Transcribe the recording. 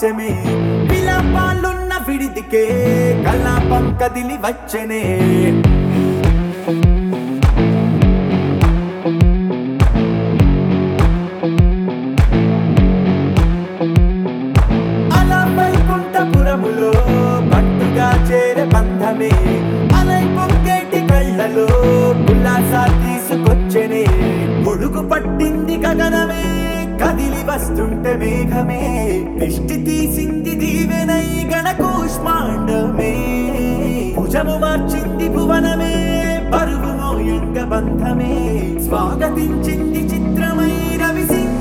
హాస్యమే విలాపాలున్న విడిదికే కలాపం కదిలి వచ్చనే అలా వైకుంఠపురములో పట్టుగా చేరే బంధమే అలై పొంగేటి కళ్ళలో ఉల్లాసా తీసుకొచ్చనే గొడుగు పట్టింది గగనమే కదిలి వస్తుంటే మేఘమే దృష్టి తీసింది దీవెనై గణకూష్మాండమే భుజము మార్చింది భువనమే బరువు మోయంగ బంధమే స్వాగతించింది చిత్రమై రవిసింహ